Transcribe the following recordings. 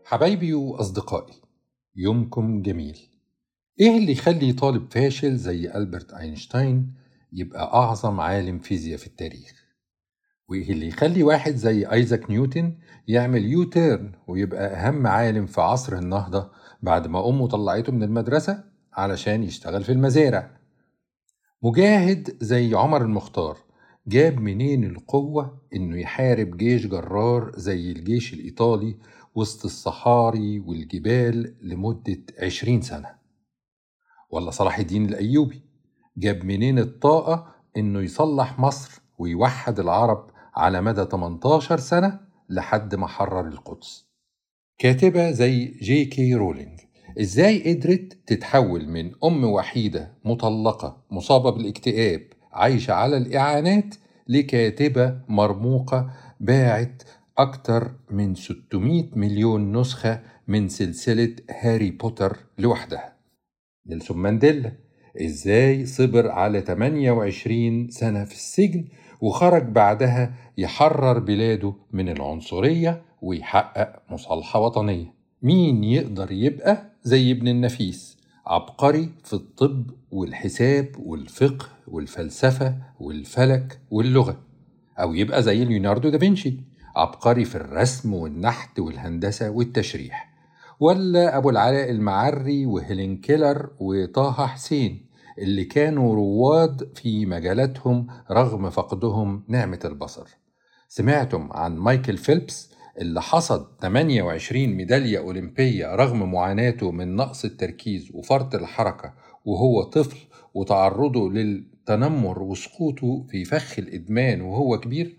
حبايبي وأصدقائي يومكم جميل إيه اللي يخلي طالب فاشل زي ألبرت أينشتاين يبقى أعظم عالم فيزياء في التاريخ وإيه اللي يخلي واحد زي أيزاك نيوتن يعمل يو تيرن ويبقى أهم عالم في عصر النهضة بعد ما أمه طلعته من المدرسة علشان يشتغل في المزارع مجاهد زي عمر المختار جاب منين القوة إنه يحارب جيش جرار زي الجيش الإيطالي وسط الصحاري والجبال لمدة عشرين سنة ولا صلاح الدين الأيوبي جاب منين الطاقة إنه يصلح مصر ويوحد العرب على مدى 18 سنة لحد ما حرر القدس كاتبة زي جي كي رولينج ازاي قدرت تتحول من ام وحيده مطلقه مصابه بالاكتئاب عايشه على الاعانات لكاتبه مرموقه باعت اكتر من 600 مليون نسخه من سلسله هاري بوتر لوحدها نيلسون مانديلا ازاي صبر على 28 سنه في السجن وخرج بعدها يحرر بلاده من العنصريه ويحقق مصالحه وطنيه مين يقدر يبقى زي ابن النفيس عبقري في الطب والحساب والفقه والفلسفة والفلك واللغة أو يبقى زي ليوناردو دافنشي عبقري في الرسم والنحت والهندسة والتشريح ولا أبو العلاء المعري وهيلين كيلر وطه حسين اللي كانوا رواد في مجالاتهم رغم فقدهم نعمة البصر سمعتم عن مايكل فيلبس اللي حصد 28 ميدالية أولمبية رغم معاناته من نقص التركيز وفرط الحركة وهو طفل وتعرضه للتنمر وسقوطه في فخ الإدمان وهو كبير؟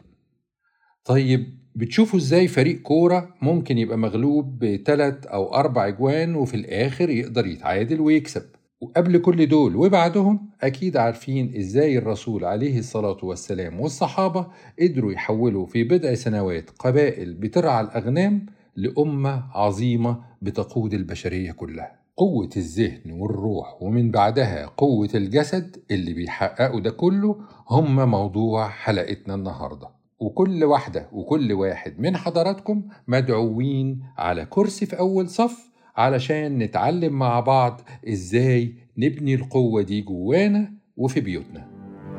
طيب بتشوفوا ازاي فريق كورة ممكن يبقى مغلوب بثلاث أو أربع أجوان وفي الآخر يقدر يتعادل ويكسب وقبل كل دول وبعدهم أكيد عارفين إزاي الرسول عليه الصلاة والسلام والصحابة قدروا يحولوا في بضع سنوات قبائل بترعى الأغنام لأمة عظيمة بتقود البشرية كلها قوة الذهن والروح ومن بعدها قوة الجسد اللي بيحققوا ده كله هم موضوع حلقتنا النهارده وكل واحدة وكل واحد من حضراتكم مدعوين على كرسي في أول صف علشان نتعلم مع بعض ازاي نبني القوة دي جوانا وفي بيوتنا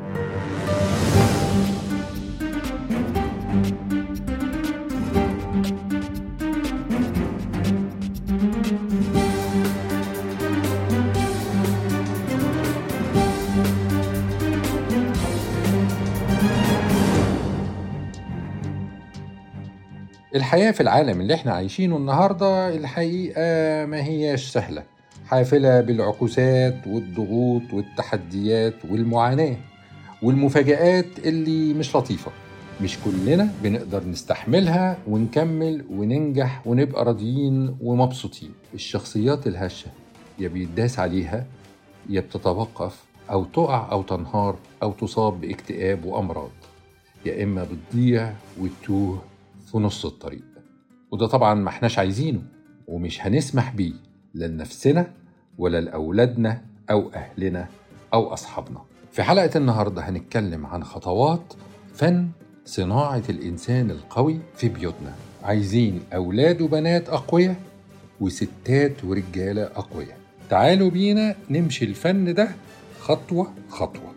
الحياة في العالم اللي احنا عايشينه النهاردة الحقيقة ما هياش سهلة حافلة بالعكوسات والضغوط والتحديات والمعاناة والمفاجآت اللي مش لطيفة مش كلنا بنقدر نستحملها ونكمل وننجح ونبقى راضيين ومبسوطين الشخصيات الهشة يا بيداس عليها يا بتتوقف أو تقع أو تنهار أو تصاب باكتئاب وأمراض يا إما بتضيع وتتوه في نص الطريق وده طبعا ما احناش عايزينه ومش هنسمح بيه لا لنفسنا ولا لأولادنا أو أهلنا أو أصحابنا في حلقة النهاردة هنتكلم عن خطوات فن صناعة الإنسان القوي في بيوتنا عايزين أولاد وبنات أقوياء وستات ورجالة أقوياء تعالوا بينا نمشي الفن ده خطوة خطوة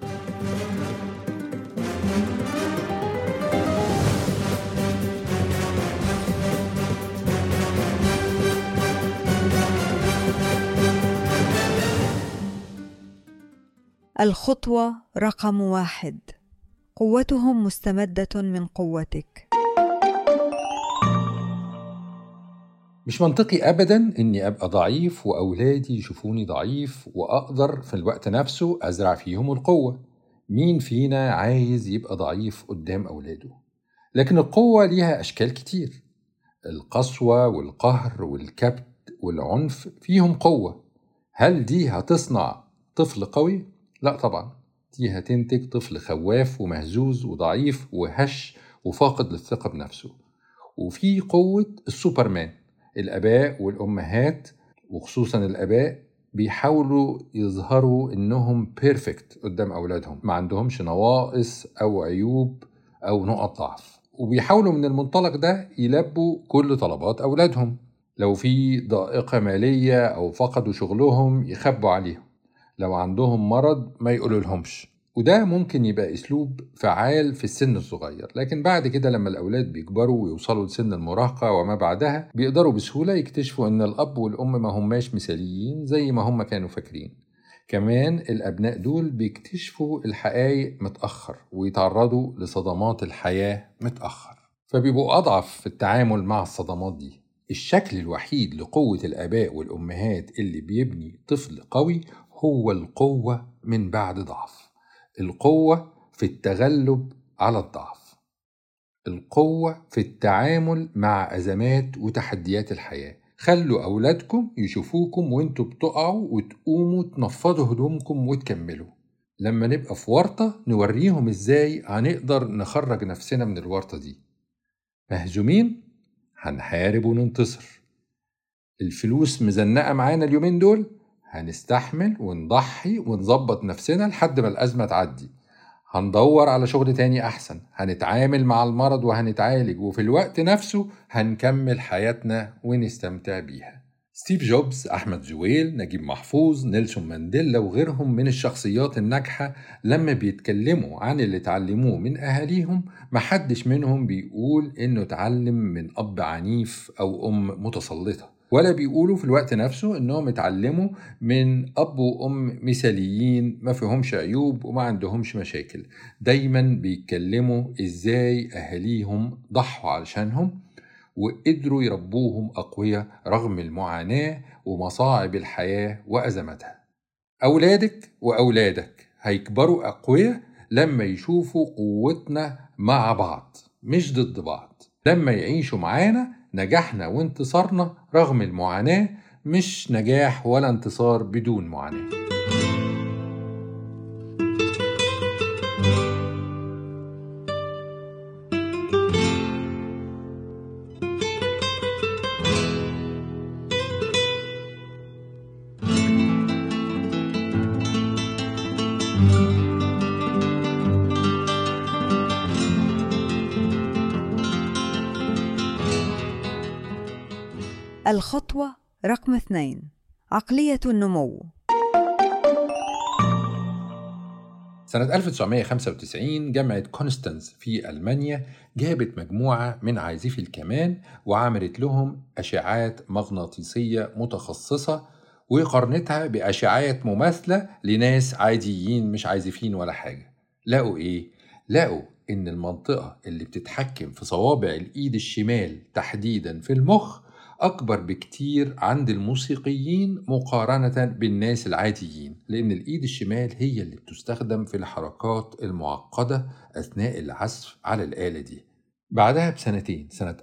الخطوة رقم واحد قوتهم مستمدة من قوتك مش منطقي ابدا اني ابقى ضعيف واولادي يشوفوني ضعيف واقدر في الوقت نفسه ازرع فيهم القوه مين فينا عايز يبقى ضعيف قدام اولاده لكن القوه ليها اشكال كتير القسوه والقهر والكبت والعنف فيهم قوه هل دي هتصنع طفل قوي لا طبعا دي هتنتج طفل خواف ومهزوز وضعيف وهش وفاقد للثقة بنفسه وفي قوة السوبرمان الآباء والأمهات وخصوصا الآباء بيحاولوا يظهروا إنهم بيرفكت قدام أولادهم ما عندهمش نواقص أو عيوب أو نقط ضعف وبيحاولوا من المنطلق ده يلبوا كل طلبات أولادهم لو في ضائقة مالية أو فقدوا شغلهم يخبوا عليهم لو عندهم مرض ما يقولوا لهمش وده ممكن يبقى أسلوب فعال في السن الصغير لكن بعد كده لما الأولاد بيكبروا ويوصلوا لسن المراهقة وما بعدها بيقدروا بسهولة يكتشفوا أن الأب والأم ما هماش مثاليين زي ما هم كانوا فاكرين كمان الأبناء دول بيكتشفوا الحقائق متأخر ويتعرضوا لصدمات الحياة متأخر فبيبقوا أضعف في التعامل مع الصدمات دي الشكل الوحيد لقوة الآباء والأمهات اللي بيبني طفل قوي هو القوة من بعد ضعف القوة في التغلب على الضعف القوة في التعامل مع أزمات وتحديات الحياة خلوا أولادكم يشوفوكم وانتوا بتقعوا وتقوموا تنفضوا هدومكم وتكملوا لما نبقى في ورطة نوريهم ازاي هنقدر نخرج نفسنا من الورطة دي مهزومين هنحارب وننتصر الفلوس مزنقة معانا اليومين دول هنستحمل ونضحي ونظبط نفسنا لحد ما الأزمة تعدي هندور على شغل تاني أحسن هنتعامل مع المرض وهنتعالج وفي الوقت نفسه هنكمل حياتنا ونستمتع بيها ستيف جوبز، أحمد زويل، نجيب محفوظ، نيلسون مانديلا وغيرهم من الشخصيات الناجحة لما بيتكلموا عن اللي اتعلموه من أهاليهم محدش منهم بيقول إنه اتعلم من أب عنيف أو أم متسلطة ولا بيقولوا في الوقت نفسه انهم اتعلموا من اب وام مثاليين ما فيهمش عيوب وما عندهمش مشاكل دايما بيتكلموا ازاي اهاليهم ضحوا علشانهم وقدروا يربوهم اقوياء رغم المعاناه ومصاعب الحياه وازماتها اولادك واولادك هيكبروا اقوياء لما يشوفوا قوتنا مع بعض مش ضد بعض لما يعيشوا معانا نجحنا وانتصارنا رغم المعاناة مش نجاح ولا انتصار بدون معاناة الخطوة رقم اثنين عقلية النمو سنة 1995 جامعة كونستانس في ألمانيا جابت مجموعة من عازفي الكمان وعملت لهم أشعات مغناطيسية متخصصة وقارنتها بأشعات مماثلة لناس عاديين مش عازفين ولا حاجة لقوا إيه؟ لقوا إن المنطقة اللي بتتحكم في صوابع الإيد الشمال تحديدا في المخ أكبر بكتير عند الموسيقيين مقارنة بالناس العاديين لأن الإيد الشمال هي اللي بتستخدم في الحركات المعقدة أثناء العزف على الآلة دي بعدها بسنتين سنة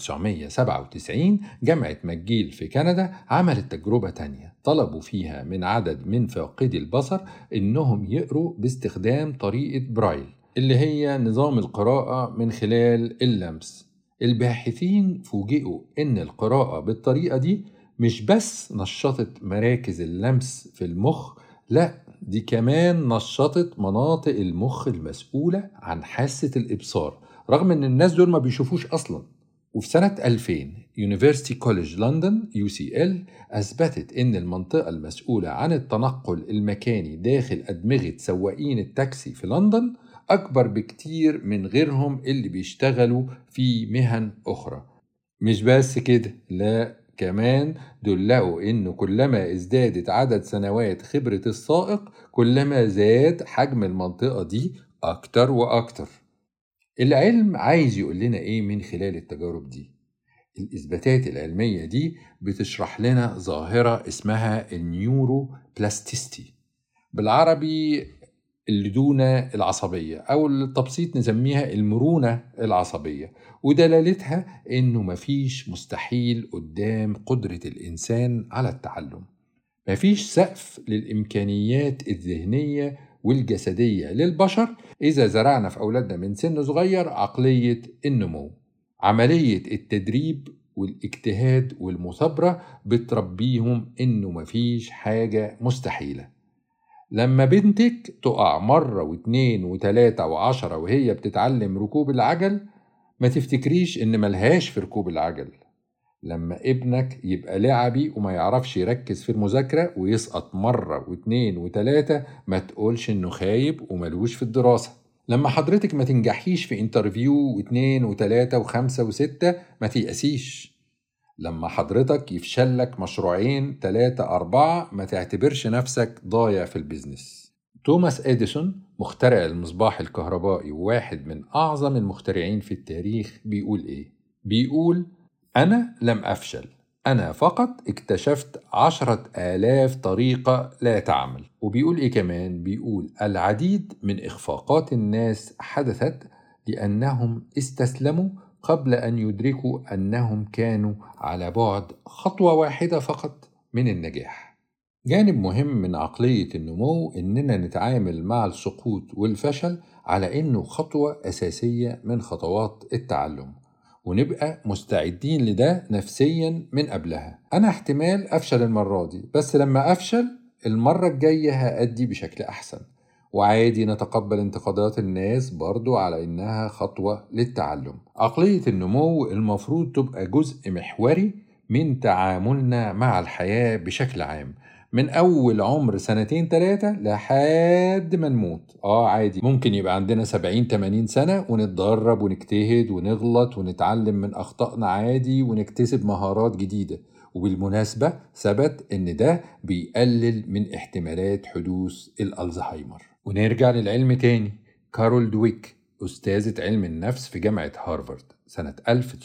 1997 جامعة ماجيل في كندا عملت تجربة تانية طلبوا فيها من عدد من فاقدي البصر إنهم يقروا باستخدام طريقة برايل اللي هي نظام القراءة من خلال اللمس الباحثين فوجئوا إن القراءة بالطريقة دي مش بس نشطت مراكز اللمس في المخ لا دي كمان نشطت مناطق المخ المسؤولة عن حاسة الإبصار رغم إن الناس دول ما بيشوفوش أصلا وفي سنة 2000 يونيفرسيتي كوليج لندن يو سي ال أثبتت إن المنطقة المسؤولة عن التنقل المكاني داخل أدمغة سواقين التاكسي في لندن أكبر بكتير من غيرهم اللي بيشتغلوا في مهن أخرى مش بس كده لا كمان دول لقوا إنه كلما ازدادت عدد سنوات خبرة السائق كلما زاد حجم المنطقة دي أكتر وأكتر العلم عايز يقول لنا إيه من خلال التجارب دي الإثباتات العلمية دي بتشرح لنا ظاهرة اسمها النيورو بلاستيستي بالعربي اللدونة العصبية أو التبسيط نسميها المرونة العصبية ودلالتها إنه مفيش مستحيل قدام قدرة الإنسان على التعلم مفيش سقف للإمكانيات الذهنية والجسدية للبشر إذا زرعنا في أولادنا من سن صغير عقلية النمو عملية التدريب والاجتهاد والمثابرة بتربيهم إنه مفيش حاجة مستحيلة لما بنتك تقع مرة واتنين وتلاتة وعشرة وهي بتتعلم ركوب العجل ما تفتكريش إن ملهاش في ركوب العجل لما ابنك يبقى لعبي وما يعرفش يركز في المذاكرة ويسقط مرة واتنين وتلاتة ما تقولش انه خايب وملوش في الدراسة لما حضرتك ما تنجحيش في انترفيو واتنين وتلاتة وخمسة وستة ما تيأسيش لما حضرتك يفشلك مشروعين تلاتة أربعة ما تعتبرش نفسك ضايع في البيزنس توماس إديسون مخترع المصباح الكهربائي وواحد من أعظم المخترعين في التاريخ بيقول إيه؟ بيقول أنا لم أفشل أنا فقط اكتشفت عشرة آلاف طريقة لا تعمل وبيقول إيه كمان بيقول العديد من إخفاقات الناس حدثت لأنهم استسلموا قبل أن يدركوا أنهم كانوا على بعد خطوة واحدة فقط من النجاح جانب مهم من عقلية النمو إننا نتعامل مع السقوط والفشل على إنه خطوة أساسية من خطوات التعلم ونبقى مستعدين لده نفسيا من قبلها أنا احتمال أفشل المرة دي بس لما أفشل المرة الجاية هأدي بشكل أحسن وعادي نتقبل انتقادات الناس برضو على إنها خطوة للتعلم عقلية النمو المفروض تبقى جزء محوري من تعاملنا مع الحياة بشكل عام من أول عمر سنتين تلاتة لحد ما نموت آه عادي ممكن يبقى عندنا سبعين تمانين سنة ونتدرب ونجتهد ونغلط ونتعلم من أخطائنا عادي ونكتسب مهارات جديدة وبالمناسبة ثبت إن ده بيقلل من احتمالات حدوث الألزهايمر ونرجع للعلم تاني كارول دويك أستاذة علم النفس في جامعة هارفارد سنة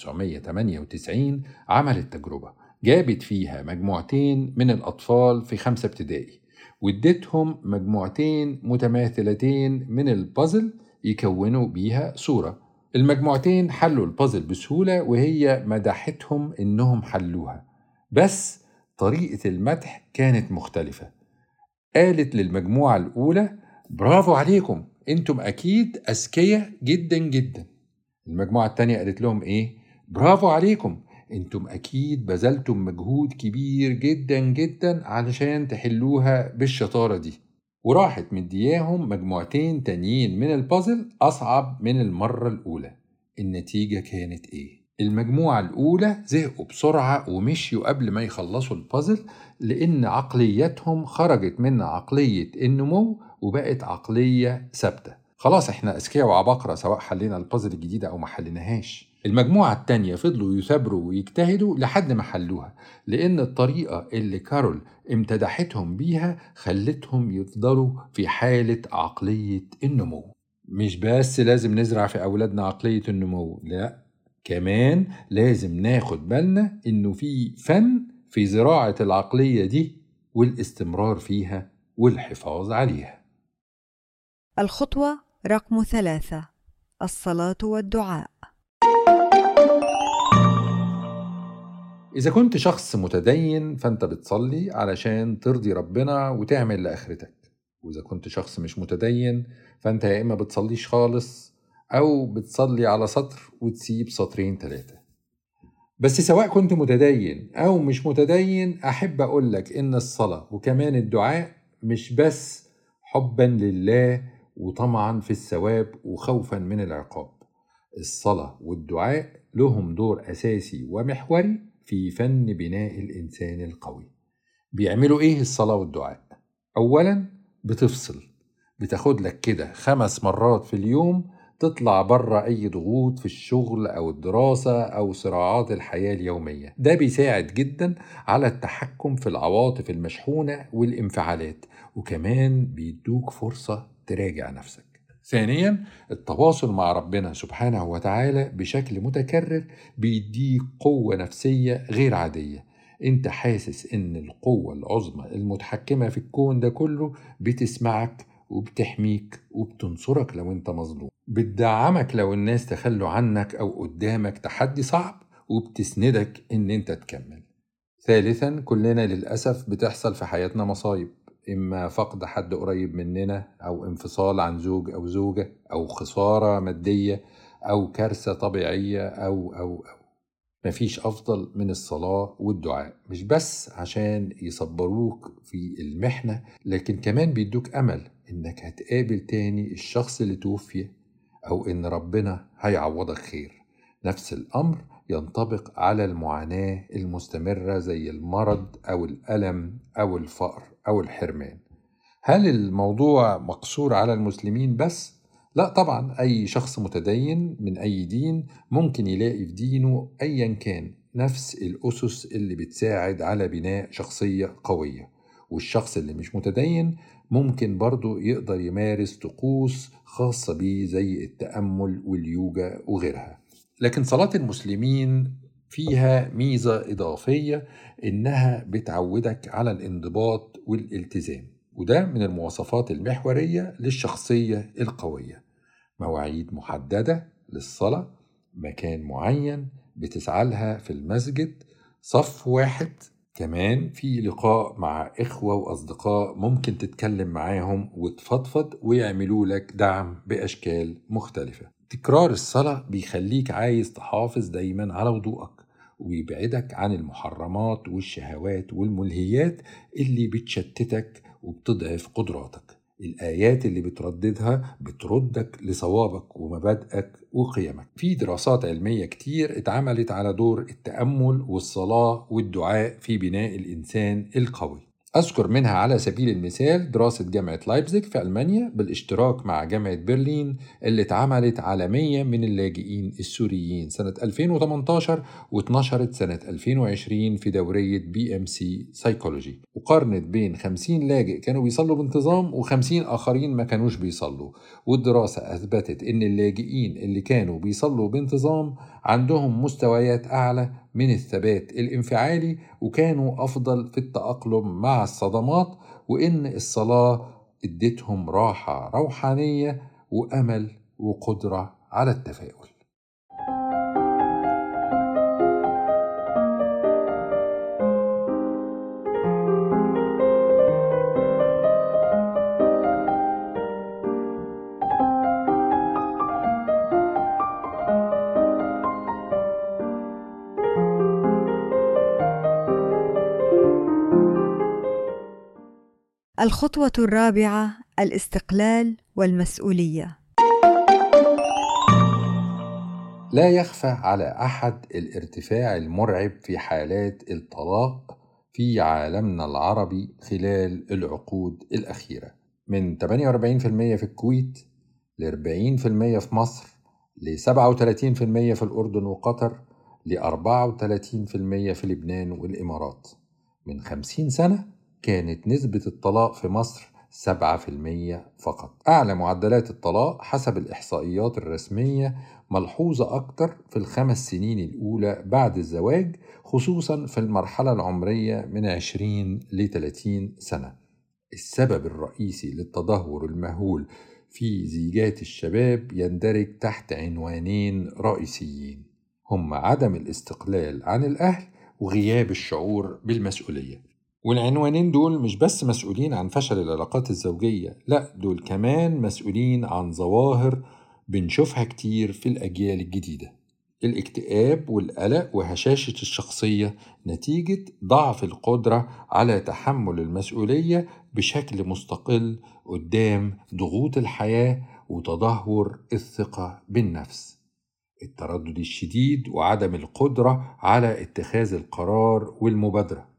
1998 عملت تجربة جابت فيها مجموعتين من الأطفال في خمسة ابتدائي واديتهم مجموعتين متماثلتين من البازل يكونوا بيها صورة المجموعتين حلوا البازل بسهولة وهي مدحتهم إنهم حلوها بس طريقة المدح كانت مختلفة قالت للمجموعة الأولى برافو عليكم انتم أكيد أذكياء جدا جدا المجموعة التانية قالت لهم إيه برافو عليكم انتم اكيد بذلتم مجهود كبير جدا جدا علشان تحلوها بالشطارة دي وراحت مدياهم مجموعتين تانيين من البازل أصعب من المرة الأولى النتيجة كانت إيه؟ المجموعة الأولى زهقوا بسرعة ومشيوا قبل ما يخلصوا البازل لأن عقليتهم خرجت من عقلية النمو وبقت عقلية ثابتة خلاص احنا أذكياء وعباقرة سواء حلينا البازل الجديدة أو ما حليناهاش المجموعة التانية فضلوا يثابروا ويجتهدوا لحد ما حلوها لأن الطريقة اللي كارول امتدحتهم بيها خلتهم يفضلوا في حالة عقلية النمو مش بس لازم نزرع في أولادنا عقلية النمو لا كمان لازم ناخد بالنا إنه في فن في زراعة العقلية دي والاستمرار فيها والحفاظ عليها الخطوة رقم ثلاثة الصلاة والدعاء إذا كنت شخص متدين فأنت بتصلي علشان ترضي ربنا وتعمل لآخرتك وإذا كنت شخص مش متدين فأنت يا إما بتصليش خالص أو بتصلي على سطر وتسيب سطرين تلاتة بس سواء كنت متدين أو مش متدين أحب أقولك إن الصلاة وكمان الدعاء مش بس حبا لله وطمعا في الثواب وخوفا من العقاب الصلاة والدعاء لهم دور أساسي ومحوري في فن بناء الإنسان القوي بيعملوا إيه الصلاة والدعاء؟ أولا بتفصل بتاخد لك كده خمس مرات في اليوم تطلع بره أي ضغوط في الشغل أو الدراسة أو صراعات الحياة اليومية ده بيساعد جدا على التحكم في العواطف المشحونة والانفعالات وكمان بيدوك فرصة تراجع نفسك ثانيا التواصل مع ربنا سبحانه وتعالى بشكل متكرر بيديك قوة نفسية غير عادية انت حاسس ان القوة العظمى المتحكمة في الكون ده كله بتسمعك وبتحميك وبتنصرك لو انت مظلوم بتدعمك لو الناس تخلوا عنك او قدامك تحدي صعب وبتسندك ان انت تكمل ثالثا كلنا للأسف بتحصل في حياتنا مصايب إما فقد حد قريب مننا أو انفصال عن زوج أو زوجة أو خسارة مادية أو كارثة طبيعية أو أو أو مفيش أفضل من الصلاة والدعاء مش بس عشان يصبروك في المحنة لكن كمان بيدوك أمل إنك هتقابل تاني الشخص اللي توفي أو إن ربنا هيعوضك خير نفس الأمر ينطبق على المعاناة المستمرة زي المرض أو الألم أو الفقر أو الحرمان هل الموضوع مقصور على المسلمين بس؟ لا طبعا أي شخص متدين من أي دين ممكن يلاقي في دينه أيا كان نفس الأسس اللي بتساعد على بناء شخصية قوية والشخص اللي مش متدين ممكن برضه يقدر يمارس طقوس خاصة بيه زي التأمل واليوجا وغيرها لكن صلاة المسلمين فيها ميزة إضافية إنها بتعودك على الانضباط والالتزام وده من المواصفات المحورية للشخصية القوية مواعيد محددة للصلاة مكان معين بتسعى لها في المسجد صف واحد كمان في لقاء مع إخوة وأصدقاء ممكن تتكلم معاهم وتفضفض ويعملوا لك دعم بأشكال مختلفة تكرار الصلاة بيخليك عايز تحافظ دايما على وضوءك ويبعدك عن المحرمات والشهوات والملهيات اللي بتشتتك وبتضعف قدراتك الآيات اللي بترددها بتردك لصوابك ومبادئك وقيمك في دراسات علمية كتير اتعملت على دور التأمل والصلاة والدعاء في بناء الإنسان القوي أذكر منها على سبيل المثال دراسة جامعة لايبزيج في ألمانيا بالاشتراك مع جامعة برلين اللي اتعملت عالميا من اللاجئين السوريين سنة 2018 واتنشرت سنة 2020 في دورية بي ام سي سايكولوجي وقارنت بين 50 لاجئ كانوا بيصلوا بانتظام و50 آخرين ما كانوش بيصلوا والدراسة أثبتت إن اللاجئين اللي كانوا بيصلوا بانتظام عندهم مستويات أعلى من الثبات الانفعالي وكانوا أفضل في التأقلم مع الصدمات وإن الصلاة ادتهم راحة روحانية وأمل وقدرة على التفاؤل الخطوة الرابعة الاستقلال والمسؤولية لا يخفى على أحد الارتفاع المرعب في حالات الطلاق في عالمنا العربي خلال العقود الأخيرة من 48% في الكويت ل 40% في مصر ل 37% في الأردن وقطر ل 34% في لبنان والإمارات من 50 سنة كانت نسبة الطلاق في مصر 7% فقط أعلى معدلات الطلاق حسب الإحصائيات الرسمية ملحوظة أكتر في الخمس سنين الأولى بعد الزواج خصوصا في المرحلة العمرية من 20 ل 30 سنة السبب الرئيسي للتدهور المهول في زيجات الشباب يندرج تحت عنوانين رئيسيين هم عدم الاستقلال عن الأهل وغياب الشعور بالمسؤولية والعنوانين دول مش بس مسؤولين عن فشل العلاقات الزوجية لا دول كمان مسؤولين عن ظواهر بنشوفها كتير في الأجيال الجديدة الاكتئاب والقلق وهشاشة الشخصية نتيجة ضعف القدرة على تحمل المسؤولية بشكل مستقل قدام ضغوط الحياة وتدهور الثقة بالنفس التردد الشديد وعدم القدرة على اتخاذ القرار والمبادرة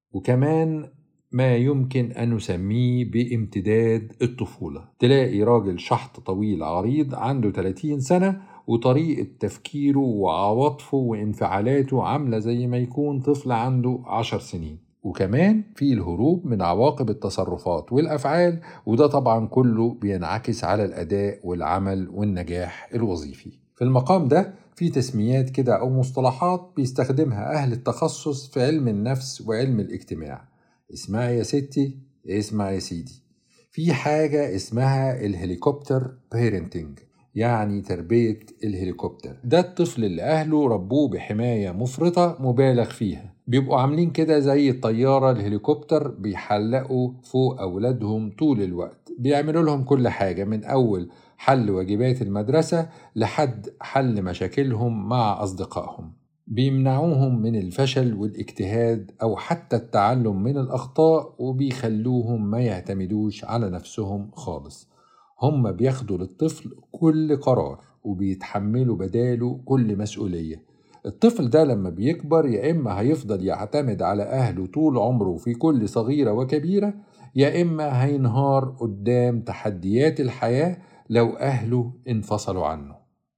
وكمان ما يمكن أن نسميه بامتداد الطفولة تلاقي راجل شحط طويل عريض عنده 30 سنة وطريقة تفكيره وعواطفه وانفعالاته عاملة زي ما يكون طفل عنده عشر سنين وكمان في الهروب من عواقب التصرفات والأفعال وده طبعا كله بينعكس على الأداء والعمل والنجاح الوظيفي في المقام ده في تسميات كده أو مصطلحات بيستخدمها أهل التخصص في علم النفس وعلم الاجتماع اسمها يا ستي اسمع يا سيدي في حاجة اسمها الهليكوبتر بيرنتنج يعني تربية الهليكوبتر ده الطفل اللي أهله ربوه بحماية مفرطة مبالغ فيها بيبقوا عاملين كده زي الطيارة الهليكوبتر بيحلقوا فوق أولادهم طول الوقت بيعملوا لهم كل حاجة من أول حل واجبات المدرسة لحد حل مشاكلهم مع أصدقائهم بيمنعوهم من الفشل والاجتهاد أو حتى التعلم من الأخطاء وبيخلوهم ما يعتمدوش على نفسهم خالص هم بياخدوا للطفل كل قرار وبيتحملوا بداله كل مسؤولية الطفل ده لما بيكبر يا إما هيفضل يعتمد على أهله طول عمره في كل صغيرة وكبيرة يا إما هينهار قدام تحديات الحياة لو أهله انفصلوا عنه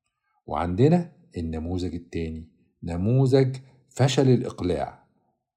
وعندنا النموذج التاني نموذج فشل الإقلاع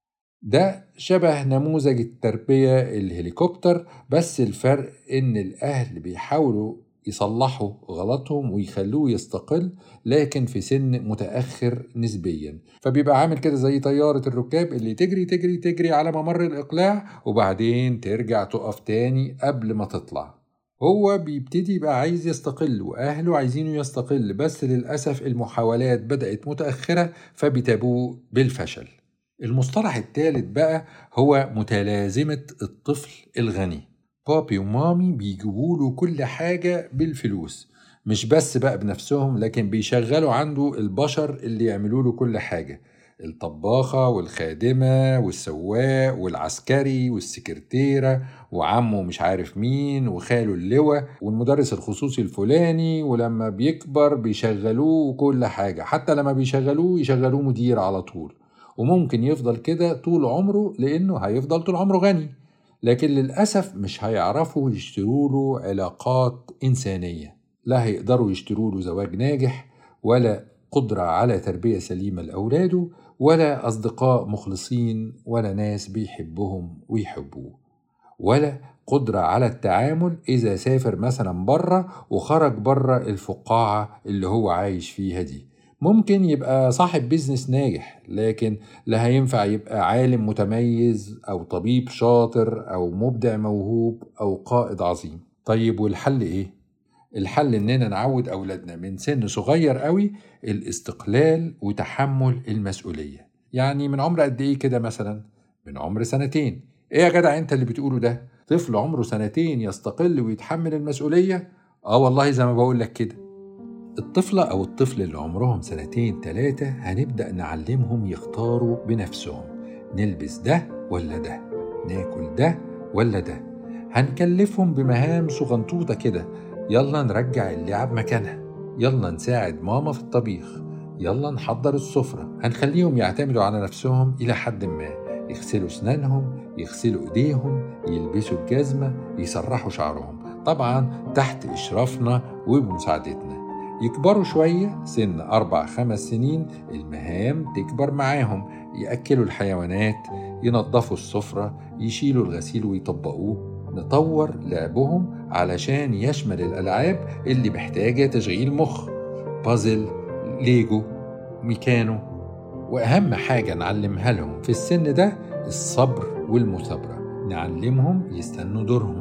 ده شبه نموذج التربية الهليكوبتر بس الفرق إن الأهل بيحاولوا يصلحوا غلطهم ويخلوه يستقل لكن في سن متأخر نسبيا فبيبقى عامل كده زي طيارة الركاب اللي تجري تجري تجري على ممر الإقلاع وبعدين ترجع تقف تاني قبل ما تطلع هو بيبتدي يبقى عايز يستقل وأهله عايزينه يستقل بس للأسف المحاولات بدأت متأخرة فبتبوء بالفشل المصطلح الثالث بقى هو متلازمة الطفل الغني بابي ومامي بيجيبوا له كل حاجة بالفلوس مش بس بقى بنفسهم لكن بيشغلوا عنده البشر اللي يعملوا له كل حاجة الطباخة والخادمة والسواق والعسكري والسكرتيرة وعمه مش عارف مين وخاله اللواء والمدرس الخصوصي الفلاني ولما بيكبر بيشغلوه كل حاجة حتى لما بيشغلوه يشغلوه مدير على طول وممكن يفضل كده طول عمره لأنه هيفضل طول عمره غني لكن للأسف مش هيعرفوا يشتروا له علاقات إنسانية لا هيقدروا يشتروا له زواج ناجح ولا قدرة على تربية سليمة لأولاده ولا أصدقاء مخلصين ولا ناس بيحبهم ويحبوه ولا قدرة على التعامل إذا سافر مثلا بره وخرج بره الفقاعة اللي هو عايش فيها دي ممكن يبقى صاحب بيزنس ناجح لكن لا هينفع يبقى عالم متميز أو طبيب شاطر أو مبدع موهوب أو قائد عظيم طيب والحل إيه؟ الحل إننا نعود أولادنا من سن صغير قوي الاستقلال وتحمل المسؤولية يعني من عمر قد إيه كده مثلا؟ من عمر سنتين إيه يا جدع أنت اللي بتقوله ده؟ طفل عمره سنتين يستقل ويتحمل المسؤولية؟ آه والله زي ما بقول لك كده الطفلة أو الطفل اللي عمرهم سنتين تلاتة هنبدأ نعلمهم يختاروا بنفسهم نلبس ده ولا ده ناكل ده ولا ده هنكلفهم بمهام صغنطوطة كده يلا نرجع اللعب مكانها يلا نساعد ماما في الطبيخ يلا نحضر السفرة هنخليهم يعتمدوا على نفسهم إلى حد ما يغسلوا أسنانهم يغسلوا إيديهم يلبسوا الجزمة يسرحوا شعرهم طبعا تحت إشرافنا وبمساعدتنا يكبروا شوية سن أربع خمس سنين المهام تكبر معاهم يأكلوا الحيوانات ينظفوا السفرة يشيلوا الغسيل ويطبقوه نطور لعبهم علشان يشمل الألعاب اللي محتاجة تشغيل مخ بازل ليجو ميكانو وأهم حاجة نعلمها لهم في السن ده الصبر والمثابرة نعلمهم يستنوا دورهم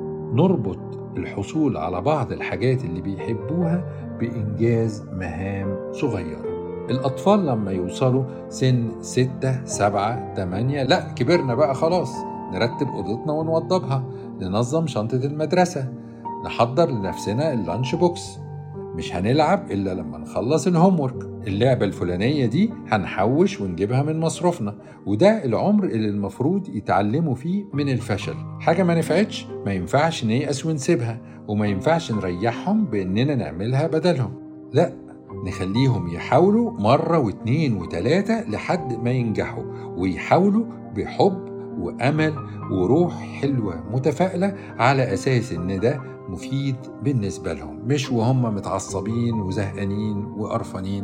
نربط الحصول على بعض الحاجات اللي بيحبوها بإنجاز مهام صغيرة الأطفال لما يوصلوا سن ستة سبعة تمانية لا كبرنا بقى خلاص نرتب أوضتنا ونوضبها ننظم شنطة المدرسة نحضر لنفسنا اللانش بوكس مش هنلعب إلا لما نخلص الهومورك اللعبة الفلانية دي هنحوش ونجيبها من مصروفنا وده العمر اللي المفروض يتعلموا فيه من الفشل حاجة ما نفعتش ما ينفعش نيأس ونسيبها وما ينفعش نريحهم بإننا نعملها بدلهم لا نخليهم يحاولوا مرة واتنين وتلاتة لحد ما ينجحوا ويحاولوا بحب وأمل وروح حلوة متفائلة على أساس إن ده مفيد بالنسبة لهم مش وهم متعصبين وزهقانين وقرفانين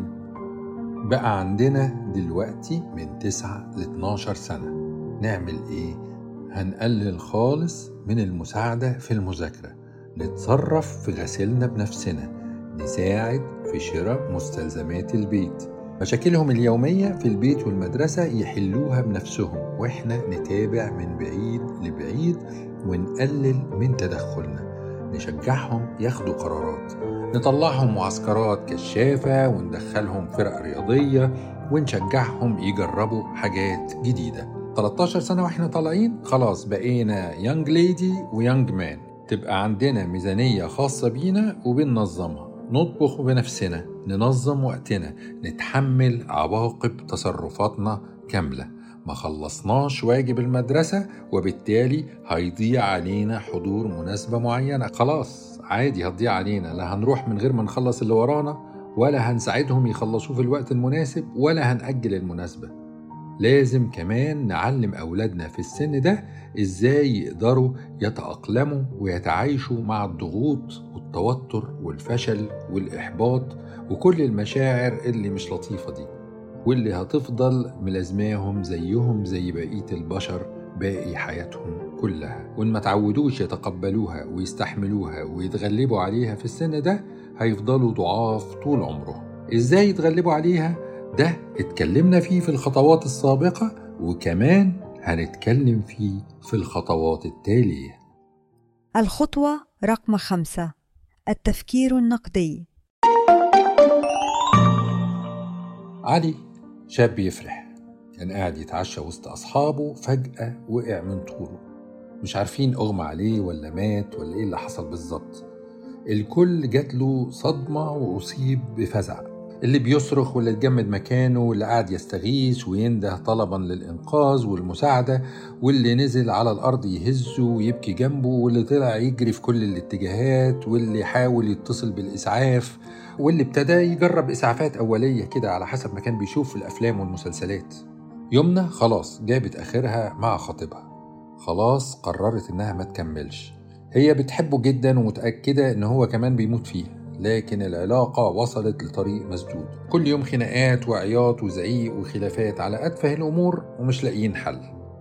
بقى عندنا دلوقتي من 9 ل 12 سنة نعمل إيه؟ هنقلل خالص من المساعدة في المذاكرة نتصرف في غسيلنا بنفسنا نساعد في شراء مستلزمات البيت مشاكلهم اليومية في البيت والمدرسة يحلوها بنفسهم وإحنا نتابع من بعيد لبعيد ونقلل من تدخلنا نشجعهم ياخدوا قرارات نطلعهم معسكرات كشافة وندخلهم فرق رياضية ونشجعهم يجربوا حاجات جديدة 13 سنة واحنا طالعين خلاص بقينا يانج ليدي ويانج مان تبقى عندنا ميزانية خاصة بينا وبننظمها نطبخ بنفسنا ننظم وقتنا نتحمل عواقب تصرفاتنا كاملة ما خلصناش واجب المدرسة وبالتالي هيضيع علينا حضور مناسبة معينة خلاص عادي هتضيع علينا لا هنروح من غير ما نخلص اللي ورانا ولا هنساعدهم يخلصوه في الوقت المناسب ولا هنأجل المناسبة لازم كمان نعلم أولادنا في السن ده إزاي يقدروا يتأقلموا ويتعايشوا مع الضغوط والتوتر والفشل والإحباط وكل المشاعر اللي مش لطيفة دي واللي هتفضل ملازماهم زيهم زي بقية البشر باقي حياتهم كلها وإن ما تعودوش يتقبلوها ويستحملوها ويتغلبوا عليها في السن ده هيفضلوا ضعاف طول عمرهم إزاي يتغلبوا عليها؟ ده اتكلمنا فيه في الخطوات السابقة وكمان هنتكلم فيه في الخطوات التالية الخطوة رقم خمسة التفكير النقدي علي شاب يفرح كان قاعد يتعشى وسط أصحابه فجأة وقع من طوله مش عارفين أغمى عليه ولا مات ولا إيه اللي حصل بالظبط الكل جات له صدمة وأصيب بفزع اللي بيصرخ واللي اتجمد مكانه واللي قاعد يستغيث وينده طلبا للإنقاذ والمساعدة واللي نزل على الأرض يهزه ويبكي جنبه واللي طلع يجري في كل الاتجاهات واللي حاول يتصل بالإسعاف واللي ابتدى يجرب إسعافات أولية كده على حسب ما كان بيشوف في الأفلام والمسلسلات يمنى خلاص جابت آخرها مع خطيبها خلاص قررت إنها ما تكملش هي بتحبه جدا ومتأكدة إن هو كمان بيموت فيها لكن العلاقة وصلت لطريق مسدود كل يوم خناقات وعياط وزعيق وخلافات على أتفه الأمور ومش لاقيين حل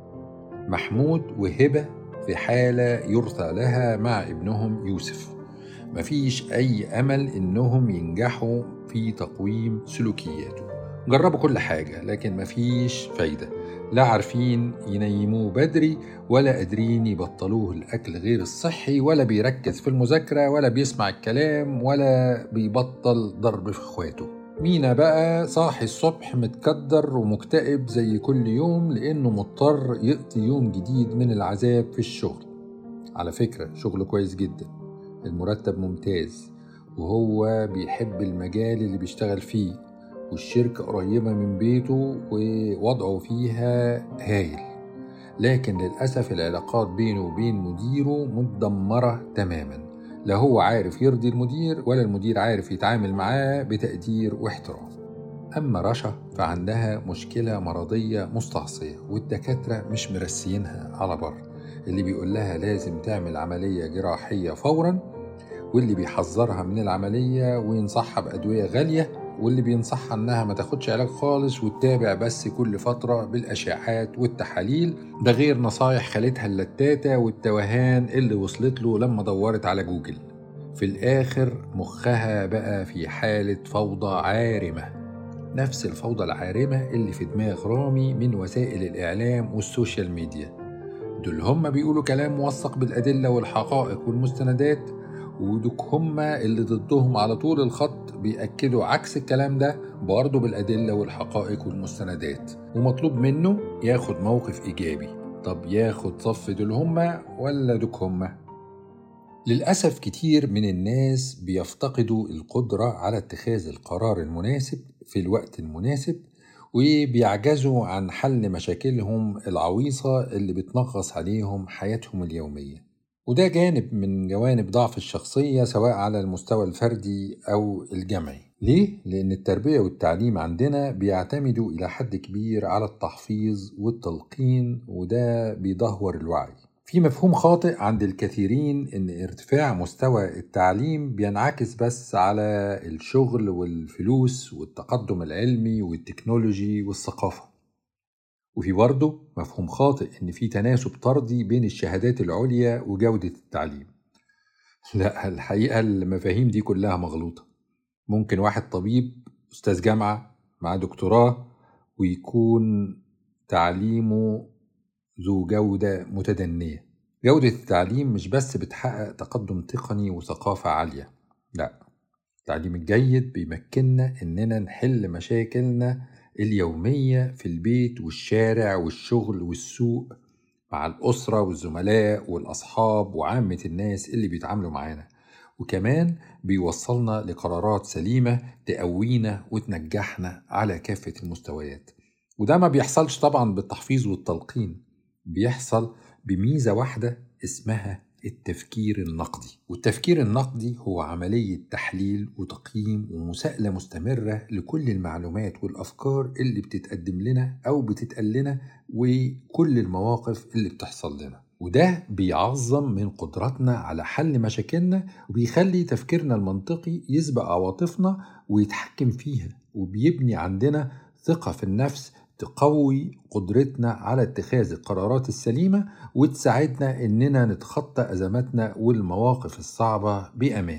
محمود وهبة في حالة يرثى لها مع ابنهم يوسف مفيش أي أمل إنهم ينجحوا في تقويم سلوكياته جربوا كل حاجة لكن مفيش فايدة لا عارفين ينيموه بدري ولا قادرين يبطلوه الأكل غير الصحي ولا بيركز في المذاكرة ولا بيسمع الكلام ولا بيبطل ضرب في إخواته مينا بقى صاحي الصبح متكدر ومكتئب زي كل يوم لأنه مضطر يقضي يوم جديد من العذاب في الشغل على فكرة شغله كويس جدا المرتب ممتاز وهو بيحب المجال اللي بيشتغل فيه والشركة قريبة من بيته ووضعه فيها هايل لكن للأسف العلاقات بينه وبين مديره متدمرة تماما لا هو عارف يرضي المدير ولا المدير عارف يتعامل معاه بتقدير واحترام أما رشا فعندها مشكلة مرضية مستعصية والدكاترة مش مرسيينها على بر اللي بيقول لها لازم تعمل عملية جراحية فورا واللي بيحذرها من العملية وينصحها بأدوية غالية واللي بينصحها انها ما تاخدش علاج خالص وتتابع بس كل فترة بالاشعاعات والتحاليل ده غير نصايح خالتها اللتاتة والتوهان اللي وصلت له لما دورت على جوجل في الاخر مخها بقى في حالة فوضى عارمة نفس الفوضى العارمة اللي في دماغ رامي من وسائل الإعلام والسوشيال ميديا دول هم بيقولوا كلام موثق بالأدلة والحقائق والمستندات ودوك هم اللي ضدهم على طول الخط بيأكدوا عكس الكلام ده برضه بالأدلة والحقائق والمستندات ومطلوب منه ياخد موقف إيجابي طب ياخد صف دول هما ولا دوك هما للأسف كتير من الناس بيفتقدوا القدرة على اتخاذ القرار المناسب في الوقت المناسب وبيعجزوا عن حل مشاكلهم العويصة اللي بتنغص عليهم حياتهم اليومية وده جانب من جوانب ضعف الشخصية سواء على المستوى الفردي أو الجمعي ليه؟ لأن التربية والتعليم عندنا بيعتمدوا إلى حد كبير على التحفيظ والتلقين وده بيدهور الوعي في مفهوم خاطئ عند الكثيرين ان ارتفاع مستوى التعليم بينعكس بس على الشغل والفلوس والتقدم العلمي والتكنولوجي والثقافه وفي برضه مفهوم خاطئ ان في تناسب طردي بين الشهادات العليا وجوده التعليم لا الحقيقه المفاهيم دي كلها مغلوطه ممكن واحد طبيب استاذ جامعه مع دكتوراه ويكون تعليمه ذو جودة متدنية جودة التعليم مش بس بتحقق تقدم تقني وثقافة عالية لا التعليم الجيد بيمكننا إننا نحل مشاكلنا اليومية في البيت والشارع والشغل والسوق مع الأسرة والزملاء والأصحاب وعامة الناس اللي بيتعاملوا معانا وكمان بيوصلنا لقرارات سليمة تقوينا وتنجحنا على كافة المستويات وده ما بيحصلش طبعا بالتحفيظ والتلقين بيحصل بميزة واحدة اسمها التفكير النقدي والتفكير النقدي هو عملية تحليل وتقييم ومساءلة مستمرة لكل المعلومات والأفكار اللي بتتقدم لنا أو بتتقال لنا وكل المواقف اللي بتحصل لنا وده بيعظم من قدرتنا على حل مشاكلنا وبيخلي تفكيرنا المنطقي يسبق عواطفنا ويتحكم فيها وبيبني عندنا ثقة في النفس تقوي قدرتنا على اتخاذ القرارات السليمة وتساعدنا إننا نتخطى أزماتنا والمواقف الصعبة بأمان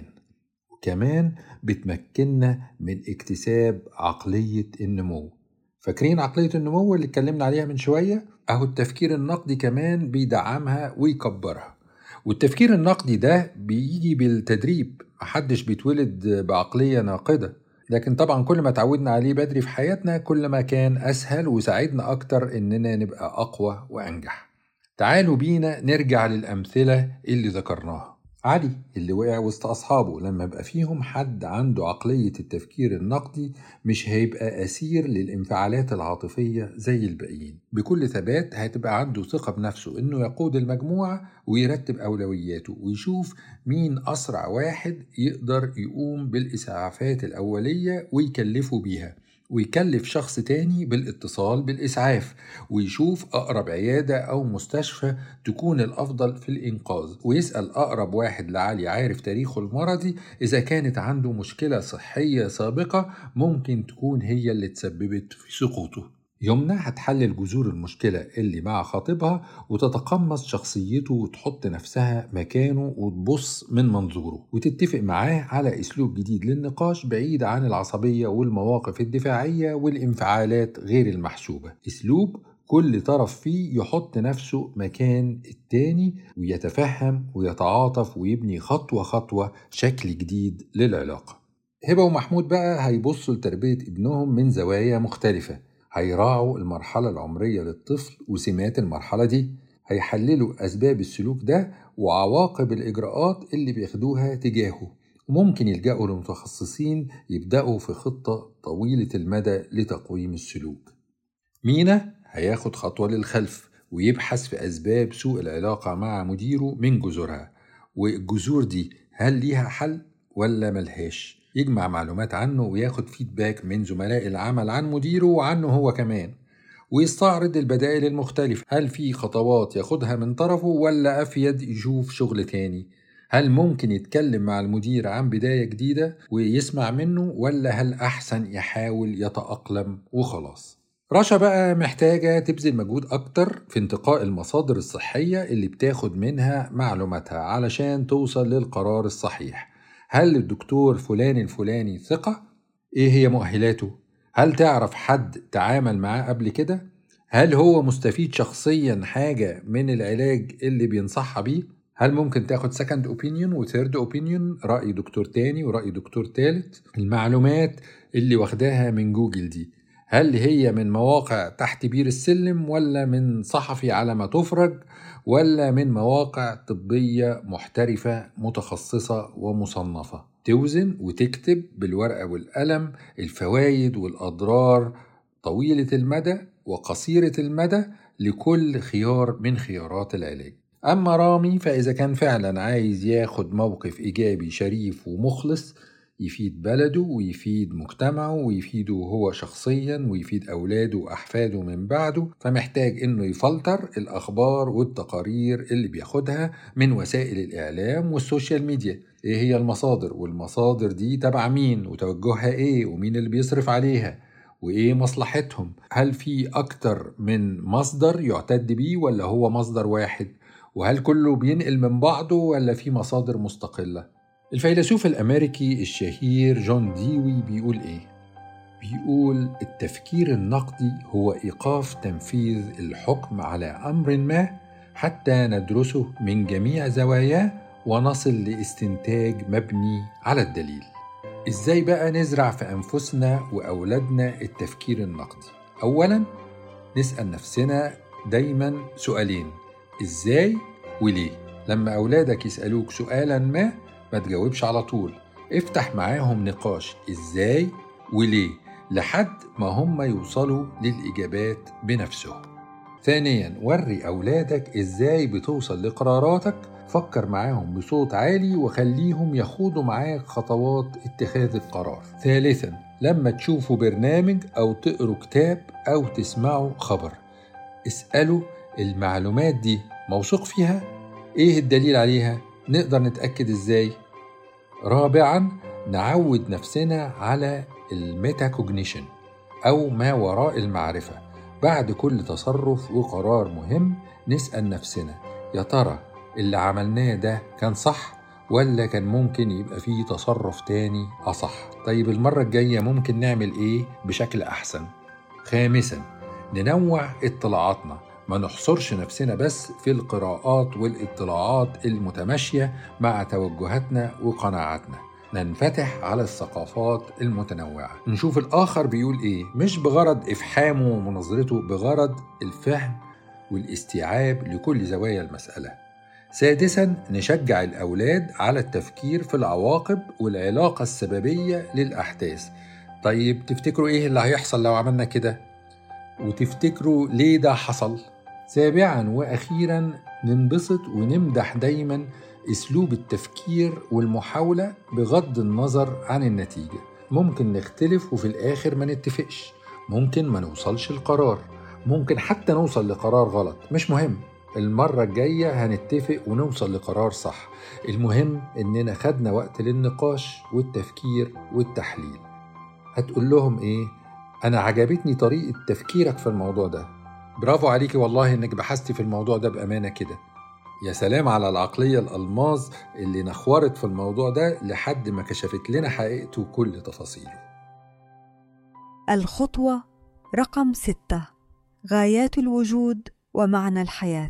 وكمان بتمكننا من اكتساب عقلية النمو فاكرين عقلية النمو اللي اتكلمنا عليها من شوية؟ أهو التفكير النقدي كمان بيدعمها ويكبرها والتفكير النقدي ده بيجي بالتدريب محدش بيتولد بعقلية ناقدة لكن طبعا كل ما تعودنا عليه بدري في حياتنا كل ما كان أسهل وساعدنا أكتر إننا نبقى أقوى وأنجح تعالوا بينا نرجع للأمثلة اللي ذكرناها علي اللي وقع وسط أصحابه لما يبقى فيهم حد عنده عقلية التفكير النقدي مش هيبقى أسير للانفعالات العاطفية زي الباقيين بكل ثبات هتبقى عنده ثقة بنفسه إنه يقود المجموعة ويرتب أولوياته ويشوف مين أسرع واحد يقدر يقوم بالإسعافات الأولية ويكلفه بيها ويكلف شخص تاني بالاتصال بالإسعاف ويشوف أقرب عيادة أو مستشفى تكون الأفضل في الإنقاذ ويسأل أقرب واحد لعلي عارف تاريخه المرضي إذا كانت عنده مشكلة صحية سابقة ممكن تكون هي اللي تسببت في سقوطه يمنى هتحلل جذور المشكلة اللي مع خاطبها وتتقمص شخصيته وتحط نفسها مكانه وتبص من منظوره وتتفق معاه على أسلوب جديد للنقاش بعيد عن العصبية والمواقف الدفاعية والانفعالات غير المحسوبة أسلوب كل طرف فيه يحط نفسه مكان التاني ويتفهم ويتعاطف ويبني خطوة خطوة شكل جديد للعلاقة هبة ومحمود بقى هيبصوا لتربية ابنهم من زوايا مختلفة هيراعوا المرحلة العمرية للطفل وسمات المرحلة دي هيحللوا أسباب السلوك ده وعواقب الإجراءات اللي بياخدوها تجاهه وممكن يلجأوا لمتخصصين يبدأوا في خطة طويلة المدى لتقويم السلوك مينا هياخد خطوة للخلف ويبحث في أسباب سوء العلاقة مع مديره من جذورها والجذور دي هل ليها حل ولا ملهاش يجمع معلومات عنه وياخد فيدباك من زملاء العمل عن مديره وعنه هو كمان ويستعرض البدائل المختلفة هل في خطوات ياخدها من طرفه ولا أفيد يشوف شغل تاني هل ممكن يتكلم مع المدير عن بداية جديدة ويسمع منه ولا هل أحسن يحاول يتأقلم وخلاص رشا بقى محتاجة تبذل مجهود أكتر في انتقاء المصادر الصحية اللي بتاخد منها معلوماتها علشان توصل للقرار الصحيح هل الدكتور فلان الفلاني ثقة؟ إيه هي مؤهلاته؟ هل تعرف حد تعامل معاه قبل كده؟ هل هو مستفيد شخصيا حاجة من العلاج اللي بينصحها بيه؟ هل ممكن تاخد سكند اوبينيون وثيرد اوبينيون رأي دكتور تاني ورأي دكتور تالت؟ المعلومات اللي واخداها من جوجل دي هل هي من مواقع تحت بير السلم ولا من صحفي على ما تفرج ولا من مواقع طبية محترفة متخصصة ومصنفة توزن وتكتب بالورقة والقلم الفوائد والأضرار طويلة المدى وقصيرة المدى لكل خيار من خيارات العلاج أما رامي فإذا كان فعلا عايز ياخد موقف إيجابي شريف ومخلص يفيد بلده ويفيد مجتمعه ويفيده هو شخصيا ويفيد أولاده وأحفاده من بعده فمحتاج إنه يفلتر الأخبار والتقارير اللي بياخدها من وسائل الإعلام والسوشيال ميديا إيه هي المصادر والمصادر دي تبع مين وتوجهها إيه ومين اللي بيصرف عليها وإيه مصلحتهم هل في أكتر من مصدر يعتد بيه ولا هو مصدر واحد وهل كله بينقل من بعضه ولا في مصادر مستقله الفيلسوف الأمريكي الشهير جون ديوي بيقول إيه؟ بيقول التفكير النقدي هو إيقاف تنفيذ الحكم على أمر ما حتى ندرسه من جميع زواياه ونصل لاستنتاج مبني على الدليل. إزاي بقى نزرع في أنفسنا وأولادنا التفكير النقدي؟ أولاً نسأل نفسنا دايماً سؤالين إزاي وليه؟ لما أولادك يسألوك سؤالا ما ما تجاوبش على طول افتح معاهم نقاش ازاي وليه لحد ما هم يوصلوا للإجابات بنفسهم ثانيا وري أولادك ازاي بتوصل لقراراتك فكر معاهم بصوت عالي وخليهم يخوضوا معاك خطوات اتخاذ القرار ثالثا لما تشوفوا برنامج أو تقروا كتاب أو تسمعوا خبر اسألوا المعلومات دي موثوق فيها؟ إيه الدليل عليها؟ نقدر نتأكد إزاي؟ رابعا نعود نفسنا على الميتاكوجنيشن أو ما وراء المعرفة بعد كل تصرف وقرار مهم نسأل نفسنا يا ترى اللي عملناه ده كان صح ولا كان ممكن يبقى فيه تصرف تاني أصح طيب المرة الجاية ممكن نعمل إيه بشكل أحسن خامسا ننوع اطلاعاتنا ما نحصرش نفسنا بس في القراءات والاطلاعات المتماشية مع توجهاتنا وقناعاتنا ننفتح على الثقافات المتنوعة نشوف الآخر بيقول إيه مش بغرض إفحامه ومناظرته بغرض الفهم والاستيعاب لكل زوايا المسألة سادسا نشجع الأولاد على التفكير في العواقب والعلاقة السببية للأحداث طيب تفتكروا إيه اللي هيحصل لو عملنا كده؟ وتفتكروا ليه ده حصل؟ سابعا وأخيرا ننبسط ونمدح دايما اسلوب التفكير والمحاوله بغض النظر عن النتيجه ممكن نختلف وفي الاخر ما نتفقش ممكن ما نوصلش لقرار ممكن حتى نوصل لقرار غلط مش مهم المرة الجاية هنتفق ونوصل لقرار صح المهم إننا خدنا وقت للنقاش والتفكير والتحليل هتقول لهم إيه؟ أنا عجبتني طريقة تفكيرك في الموضوع ده برافو عليكي والله إنك بحثتي في الموضوع ده بأمانة كده يا سلام على العقلية الألماظ اللي نخورت في الموضوع ده لحد ما كشفت لنا حقيقته وكل تفاصيله الخطوة رقم ستة غايات الوجود ومعنى الحياة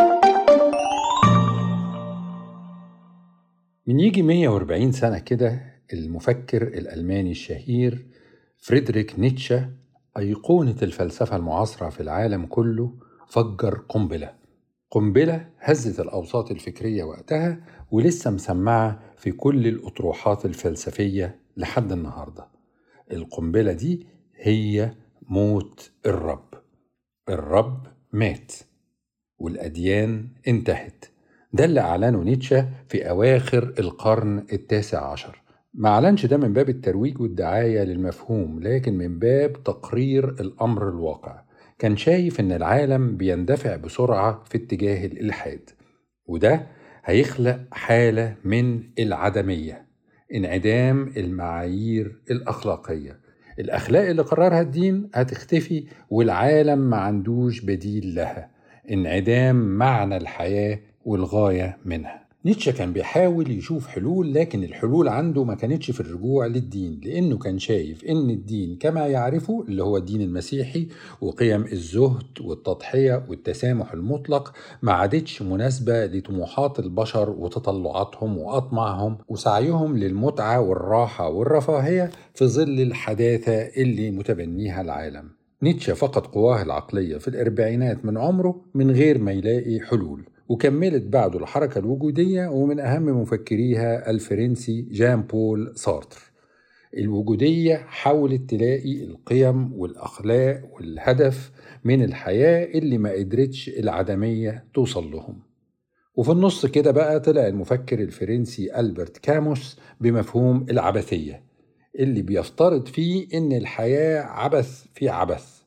من يجي 140 سنة كده المفكر الألماني الشهير فريدريك نيتشه أيقونة الفلسفة المعاصرة في العالم كله فجر قنبلة قنبلة هزت الأوساط الفكرية وقتها ولسه مسمعة في كل الأطروحات الفلسفية لحد النهاردة القنبلة دي هي موت الرب الرب مات والأديان انتهت ده اللي أعلنه نيتشه في أواخر القرن التاسع عشر ما أعلنش ده من باب الترويج والدعاية للمفهوم لكن من باب تقرير الأمر الواقع كان شايف إن العالم بيندفع بسرعة في اتجاه الإلحاد وده هيخلق حالة من العدمية انعدام المعايير الأخلاقية الأخلاق اللي قررها الدين هتختفي والعالم ما عندوش بديل لها انعدام معنى الحياة والغاية منها نيتشه كان بيحاول يشوف حلول لكن الحلول عنده ما كانتش في الرجوع للدين لأنه كان شايف إن الدين كما يعرفه اللي هو الدين المسيحي وقيم الزهد والتضحية والتسامح المطلق ما عادتش مناسبة لطموحات البشر وتطلعاتهم وأطماعهم وسعيهم للمتعة والراحة والرفاهية في ظل الحداثة اللي متبنيها العالم نيتشه فقد قواه العقلية في الأربعينات من عمره من غير ما يلاقي حلول وكملت بعده الحركة الوجودية ومن أهم مفكريها الفرنسي جان بول سارتر الوجودية حاولت تلاقي القيم والأخلاق والهدف من الحياة اللي ما قدرتش العدمية توصل لهم وفي النص كده بقى طلع المفكر الفرنسي ألبرت كاموس بمفهوم العبثية اللي بيفترض فيه إن الحياة عبث في عبث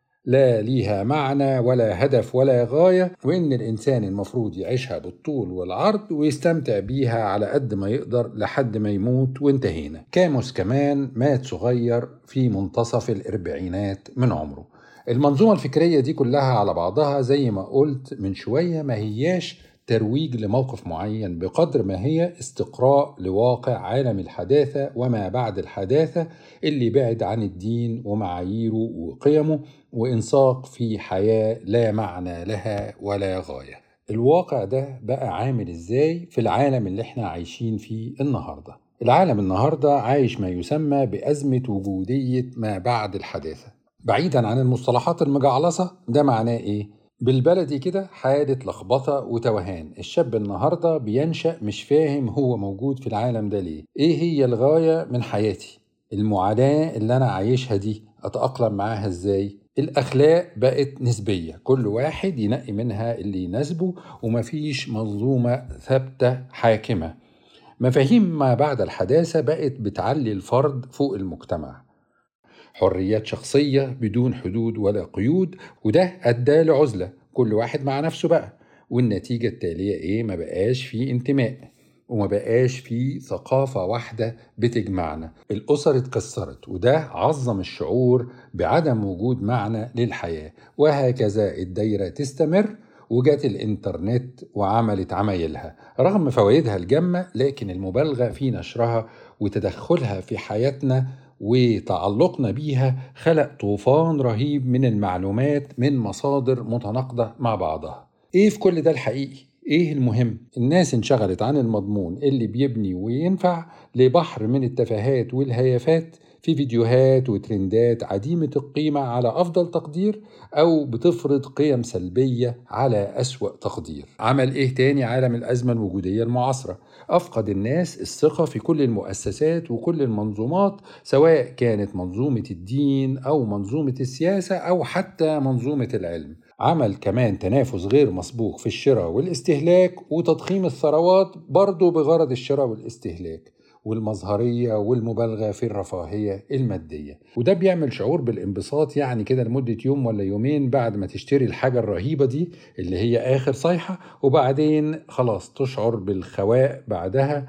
لا ليها معنى ولا هدف ولا غاية وإن الإنسان المفروض يعيشها بالطول والعرض ويستمتع بيها على قد ما يقدر لحد ما يموت وانتهينا كاموس كمان مات صغير في منتصف الإربعينات من عمره المنظومة الفكرية دي كلها على بعضها زي ما قلت من شوية ما هياش ترويج لموقف معين بقدر ما هي استقراء لواقع عالم الحداثة وما بعد الحداثة اللي بعد عن الدين ومعاييره وقيمه وإنساق في حياة لا معنى لها ولا غاية الواقع ده بقى عامل ازاي في العالم اللي احنا عايشين فيه النهارده العالم النهارده عايش ما يسمى بأزمة وجودية ما بعد الحداثة بعيدا عن المصطلحات المجعلصة ده معناه ايه؟ بالبلدي كده حالة لخبطة وتوهان الشاب النهاردة بينشأ مش فاهم هو موجود في العالم ده ليه ايه هي الغاية من حياتي المعاناة اللي أنا عايشها دي أتأقلم معاها ازاي الأخلاق بقت نسبية كل واحد ينقي منها اللي يناسبه ومفيش منظومة ثابتة حاكمة مفاهيم ما بعد الحداثة بقت بتعلي الفرد فوق المجتمع حريات شخصية بدون حدود ولا قيود وده أدى لعزلة كل واحد مع نفسه بقى والنتيجة التالية إيه ما بقاش في انتماء وما بقاش في ثقافة واحدة بتجمعنا الأسر اتكسرت وده عظم الشعور بعدم وجود معنى للحياة وهكذا الدايرة تستمر وجات الإنترنت وعملت عمايلها رغم فوائدها الجمة لكن المبالغة في نشرها وتدخلها في حياتنا وتعلقنا بيها خلق طوفان رهيب من المعلومات من مصادر متناقضة مع بعضها ايه في كل ده الحقيقي ايه المهم الناس انشغلت عن المضمون اللي بيبني وينفع لبحر من التفاهات والهيافات في فيديوهات وترندات عديمة القيمة على أفضل تقدير أو بتفرض قيم سلبية على أسوأ تقدير عمل إيه تاني عالم الأزمة الوجودية المعاصرة أفقد الناس الثقة في كل المؤسسات وكل المنظومات سواء كانت منظومة الدين أو منظومة السياسة أو حتى منظومة العلم عمل كمان تنافس غير مسبوق في الشراء والاستهلاك وتضخيم الثروات برضه بغرض الشراء والاستهلاك والمظهرية والمبالغة في الرفاهية المادية وده بيعمل شعور بالانبساط يعني كده لمدة يوم ولا يومين بعد ما تشتري الحاجة الرهيبة دي اللي هي آخر صيحة وبعدين خلاص تشعر بالخواء بعدها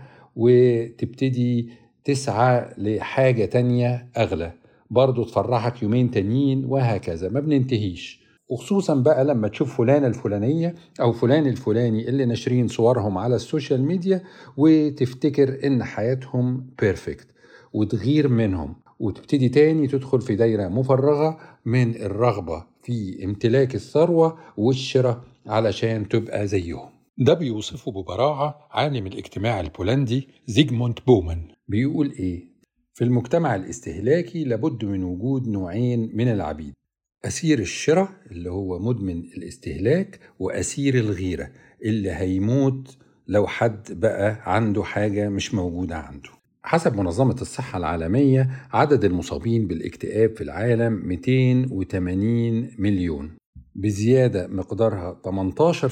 وتبتدي تسعى لحاجة تانية أغلى برضه تفرحك يومين تانيين وهكذا ما بننتهيش وخصوصا بقى لما تشوف فلانة الفلانية أو فلان الفلاني اللي ناشرين صورهم على السوشيال ميديا وتفتكر إن حياتهم بيرفكت وتغير منهم وتبتدي تاني تدخل في دايرة مفرغة من الرغبة في امتلاك الثروة والشراء علشان تبقى زيهم ده بيوصفه ببراعة عالم الاجتماع البولندي زيجموند بومان بيقول إيه؟ في المجتمع الاستهلاكي لابد من وجود نوعين من العبيد أسير الشراء اللي هو مدمن الاستهلاك وأسير الغيرة اللي هيموت لو حد بقى عنده حاجة مش موجودة عنده حسب منظمة الصحة العالمية عدد المصابين بالاكتئاب في العالم 280 مليون بزيادة مقدارها 18%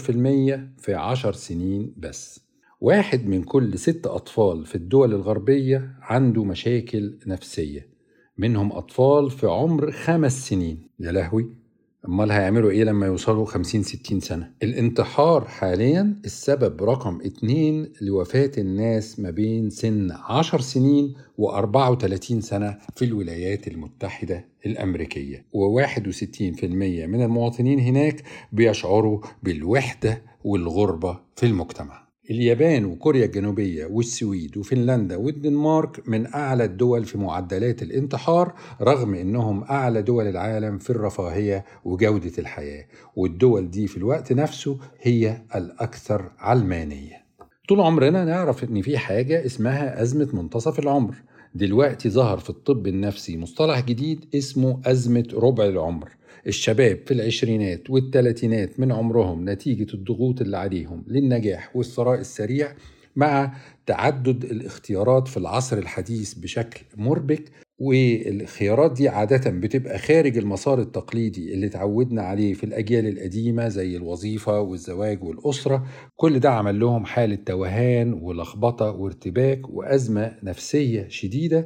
في 10 سنين بس واحد من كل ست أطفال في الدول الغربية عنده مشاكل نفسية منهم أطفال في عمر خمس سنين يا لهوي أمال هيعملوا إيه لما يوصلوا خمسين ستين سنة الانتحار حاليا السبب رقم اتنين لوفاة الناس ما بين سن عشر سنين وأربعة وتلاتين سنة في الولايات المتحدة الأمريكية وواحد وستين في المية من المواطنين هناك بيشعروا بالوحدة والغربة في المجتمع اليابان وكوريا الجنوبية والسويد وفنلندا والدنمارك من أعلى الدول في معدلات الانتحار رغم أنهم أعلى دول العالم في الرفاهية وجودة الحياة والدول دي في الوقت نفسه هي الأكثر علمانية طول عمرنا نعرف أن في حاجة اسمها أزمة منتصف العمر دلوقتي ظهر في الطب النفسي مصطلح جديد اسمه أزمة ربع العمر الشباب في العشرينات والثلاثينات من عمرهم نتيجة الضغوط اللي عليهم للنجاح والثراء السريع مع تعدد الاختيارات في العصر الحديث بشكل مربك والخيارات دي عادة بتبقى خارج المسار التقليدي اللي تعودنا عليه في الأجيال القديمة زي الوظيفة والزواج والأسرة كل ده عمل لهم حالة توهان ولخبطة وارتباك وأزمة نفسية شديدة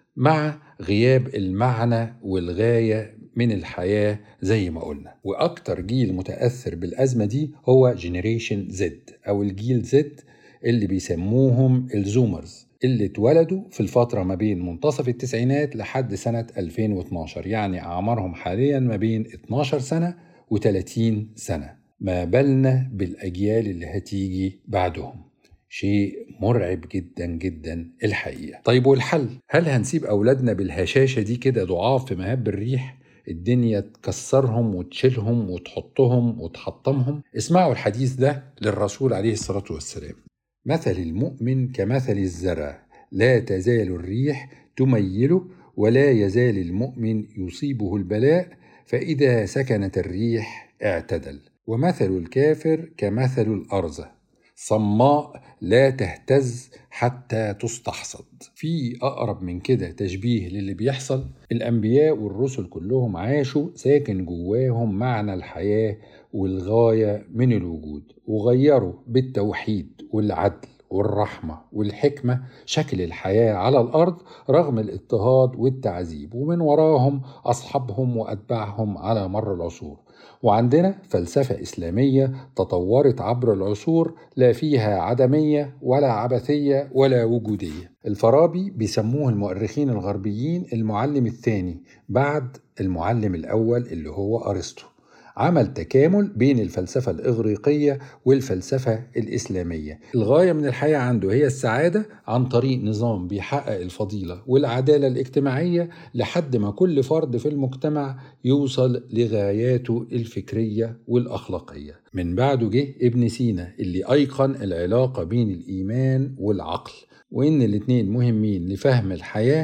مع غياب المعنى والغاية من الحياة زي ما قلنا وأكتر جيل متأثر بالأزمة دي هو جينيريشن زد أو الجيل زد اللي بيسموهم الزومرز اللي اتولدوا في الفترة ما بين منتصف التسعينات لحد سنة 2012 يعني أعمارهم حاليا ما بين 12 سنة و30 سنة ما بالنا بالأجيال اللي هتيجي بعدهم شيء مرعب جدا جدا الحقيقة طيب والحل هل هنسيب أولادنا بالهشاشة دي كده ضعاف في مهب الريح الدنيا تكسرهم وتشيلهم وتحطهم وتحطمهم اسمعوا الحديث ده للرسول عليه الصلاة والسلام مثل المؤمن كمثل الزرع لا تزال الريح تميله ولا يزال المؤمن يصيبه البلاء فإذا سكنت الريح اعتدل ومثل الكافر كمثل الأرزة صماء لا تهتز حتى تستحصد في أقرب من كده تشبيه للي بيحصل الأنبياء والرسل كلهم عاشوا ساكن جواهم معنى الحياة والغاية من الوجود وغيروا بالتوحيد والعدل والرحمة والحكمة شكل الحياة على الأرض رغم الاضطهاد والتعذيب ومن وراهم أصحابهم وأتباعهم على مر العصور وعندنا فلسفة إسلامية تطورت عبر العصور لا فيها عدمية ولا عبثية ولا وجودية الفارابي بيسموه المؤرخين الغربيين المعلم الثاني بعد المعلم الأول اللي هو أرسطو عمل تكامل بين الفلسفة الإغريقية والفلسفة الإسلامية الغاية من الحياة عنده هي السعادة عن طريق نظام بيحقق الفضيلة والعدالة الاجتماعية لحد ما كل فرد في المجتمع يوصل لغاياته الفكرية والأخلاقية من بعده جه ابن سينا اللي أيقن العلاقة بين الإيمان والعقل وإن الاتنين مهمين لفهم الحياة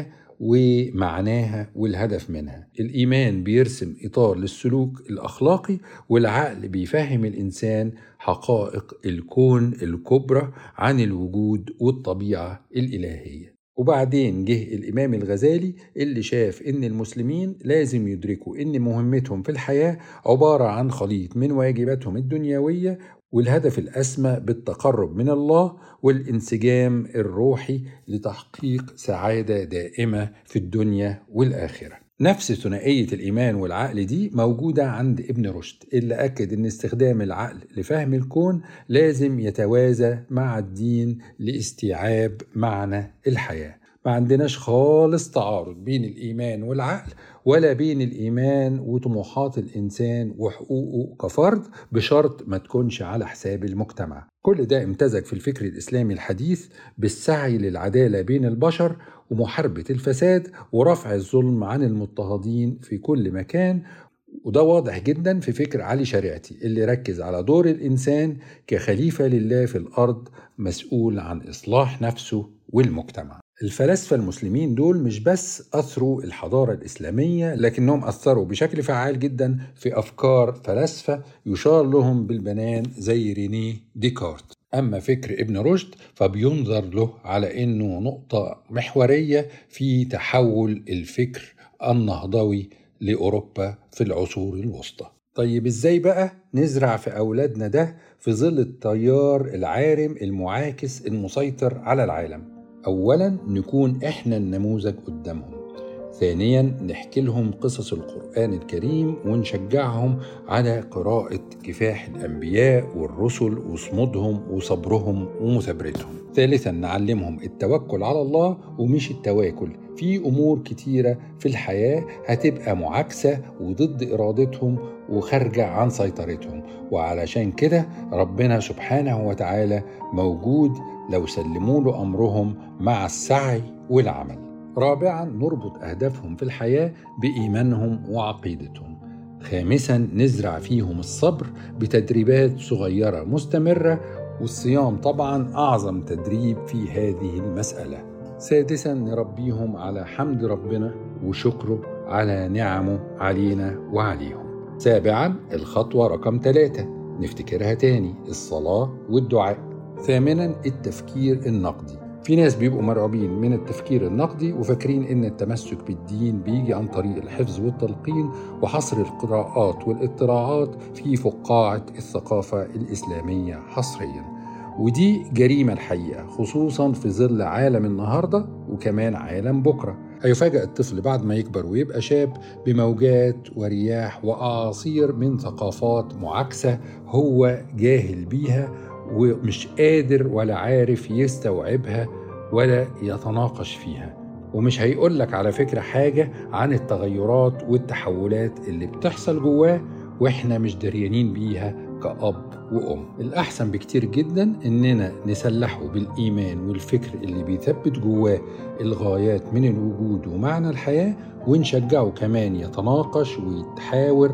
ومعناها والهدف منها الإيمان بيرسم إطار للسلوك الأخلاقي والعقل بيفهم الإنسان حقائق الكون الكبرى عن الوجود والطبيعة الإلهية وبعدين جه الإمام الغزالي اللي شاف إن المسلمين لازم يدركوا إن مهمتهم في الحياة عبارة عن خليط من واجباتهم الدنيوية والهدف الأسمى بالتقرب من الله والانسجام الروحي لتحقيق سعادة دائمة في الدنيا والآخرة نفس ثنائية الإيمان والعقل دي موجودة عند ابن رشد اللي أكد أن استخدام العقل لفهم الكون لازم يتوازى مع الدين لاستيعاب معنى الحياة ما عندناش خالص تعارض بين الإيمان والعقل ولا بين الإيمان وطموحات الإنسان وحقوقه كفرد بشرط ما تكونش على حساب المجتمع كل ده امتزج في الفكر الإسلامي الحديث بالسعي للعدالة بين البشر ومحاربة الفساد ورفع الظلم عن المضطهدين في كل مكان وده واضح جدا في فكر علي شريعتي اللي ركز على دور الإنسان كخليفة لله في الأرض مسؤول عن إصلاح نفسه والمجتمع الفلاسفة المسلمين دول مش بس أثروا الحضارة الإسلامية لكنهم أثروا بشكل فعال جدا في أفكار فلاسفة يشار لهم بالبنان زي رينيه ديكارت أما فكر ابن رشد فبينظر له على أنه نقطة محورية في تحول الفكر النهضوي لأوروبا في العصور الوسطى طيب ازاي بقى نزرع في أولادنا ده في ظل التيار العارم المعاكس المسيطر على العالم أولا نكون إحنا النموذج قدامهم ثانيا نحكي لهم قصص القرآن الكريم ونشجعهم على قراءة كفاح الأنبياء والرسل وصمودهم وصبرهم ومثابرتهم ثالثا نعلمهم التوكل على الله ومش التواكل في أمور كتيرة في الحياة هتبقى معاكسة وضد إرادتهم وخارجة عن سيطرتهم وعلشان كده ربنا سبحانه وتعالى موجود لو سلموا له أمرهم مع السعي والعمل رابعا نربط أهدافهم في الحياة بإيمانهم وعقيدتهم خامسا نزرع فيهم الصبر بتدريبات صغيرة مستمرة والصيام طبعا أعظم تدريب في هذه المسألة سادسا نربيهم على حمد ربنا وشكره على نعمه علينا وعليهم سابعا الخطوة رقم ثلاثة نفتكرها تاني الصلاة والدعاء ثامنا التفكير النقدي في ناس بيبقوا مرعوبين من التفكير النقدي وفاكرين ان التمسك بالدين بيجي عن طريق الحفظ والتلقين وحصر القراءات والاطلاعات في فقاعة الثقافة الإسلامية حصريا ودي جريمة الحقيقة خصوصا في ظل عالم النهاردة وكمان عالم بكرة هيفاجأ الطفل بعد ما يكبر ويبقى شاب بموجات ورياح وأعاصير من ثقافات معاكسة هو جاهل بيها ومش قادر ولا عارف يستوعبها ولا يتناقش فيها ومش هيقول لك على فكرة حاجة عن التغيرات والتحولات اللي بتحصل جواه واحنا مش دريانين بيها كأب وأم الأحسن بكتير جدا إننا نسلحه بالإيمان والفكر اللي بيثبت جواه الغايات من الوجود ومعنى الحياة ونشجعه كمان يتناقش ويتحاور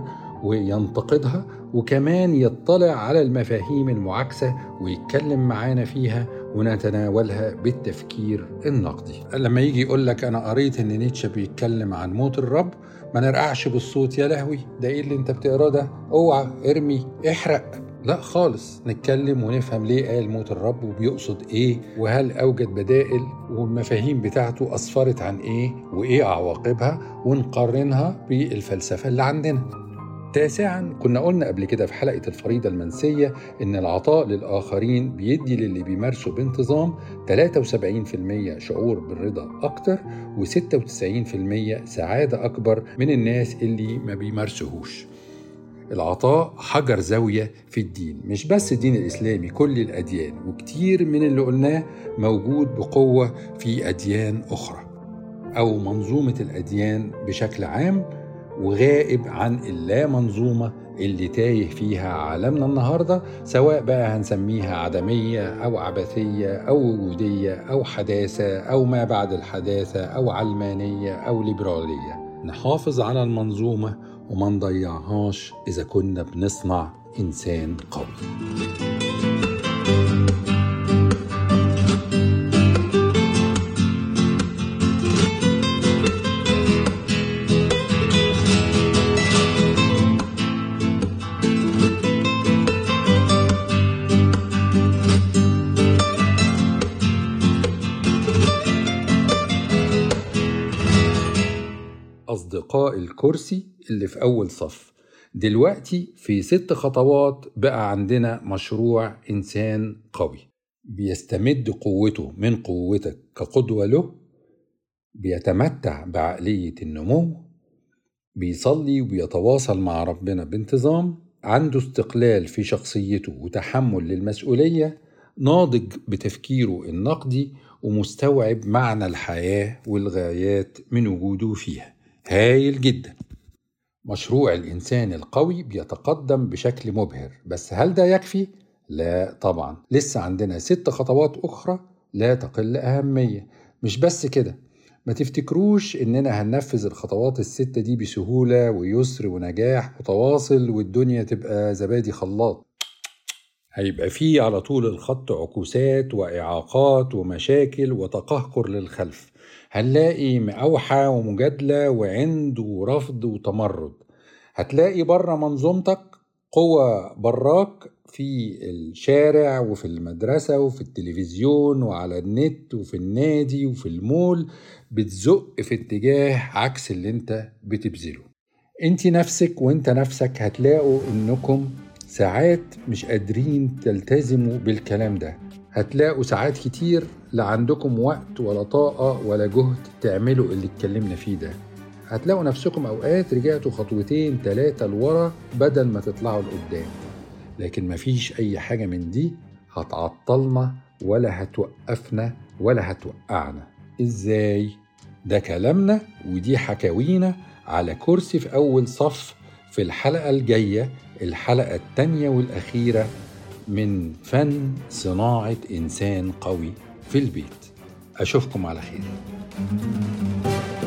وينتقدها وكمان يطلع على المفاهيم المعاكسة ويتكلم معانا فيها ونتناولها بالتفكير النقدي لما يجي يقول لك أنا قريت إن نيتشه بيتكلم عن موت الرب ما نرقعش بالصوت يا لهوي ده إيه اللي أنت بتقراه ده أوعى ارمي احرق لا خالص نتكلم ونفهم ليه قال موت الرب وبيقصد ايه وهل اوجد بدائل والمفاهيم بتاعته اسفرت عن ايه وايه عواقبها ونقارنها بالفلسفه اللي عندنا تاسعا كنا قلنا قبل كده في حلقة الفريضة المنسية إن العطاء للآخرين بيدي للي بيمارسوا بانتظام 73% شعور بالرضا أكتر و96% سعادة أكبر من الناس اللي ما بيمارسوهوش العطاء حجر زاوية في الدين مش بس الدين الإسلامي كل الأديان وكتير من اللي قلناه موجود بقوة في أديان أخرى أو منظومة الأديان بشكل عام وغائب عن اللا منظومة اللي تايه فيها عالمنا النهاردة سواء بقى هنسميها عدمية أو عبثية أو وجودية أو حداثة أو ما بعد الحداثة أو علمانية أو ليبرالية نحافظ على المنظومة وما نضيعهاش إذا كنا بنصنع إنسان قوي أصدقاء الكرسي اللي في أول صف دلوقتي في ست خطوات بقى عندنا مشروع إنسان قوي بيستمد قوته من قوتك كقدوة له بيتمتع بعقلية النمو بيصلي وبيتواصل مع ربنا بانتظام عنده استقلال في شخصيته وتحمل للمسؤولية ناضج بتفكيره النقدي ومستوعب معنى الحياة والغايات من وجوده فيها هايل جدا مشروع الإنسان القوي بيتقدم بشكل مبهر بس هل ده يكفي؟ لا طبعا لسه عندنا ست خطوات أخرى لا تقل أهمية مش بس كده ما تفتكروش إننا هننفذ الخطوات الستة دي بسهولة ويسر ونجاح متواصل والدنيا تبقى زبادي خلاط هيبقى فيه على طول الخط عكوسات وإعاقات ومشاكل وتقهقر للخلف هنلاقي مأوحة ومجادلة وعند ورفض وتمرد هتلاقي بره منظومتك قوة براك في الشارع وفي المدرسة وفي التلفزيون وعلى النت وفي النادي وفي المول بتزق في اتجاه عكس اللي انت بتبذله انت نفسك وانت نفسك هتلاقوا انكم ساعات مش قادرين تلتزموا بالكلام ده هتلاقوا ساعات كتير لا عندكم وقت ولا طاقة ولا جهد تعملوا اللي اتكلمنا فيه ده هتلاقوا نفسكم أوقات رجعتوا خطوتين تلاتة لورا بدل ما تطلعوا لقدام لكن مفيش أي حاجة من دي هتعطلنا ولا هتوقفنا ولا هتوقعنا إزاي؟ ده كلامنا ودي حكاوينا على كرسي في أول صف في الحلقة الجاية الحلقة التانية والأخيرة من فن صناعة إنسان قوي في البيت أشوفكم على خير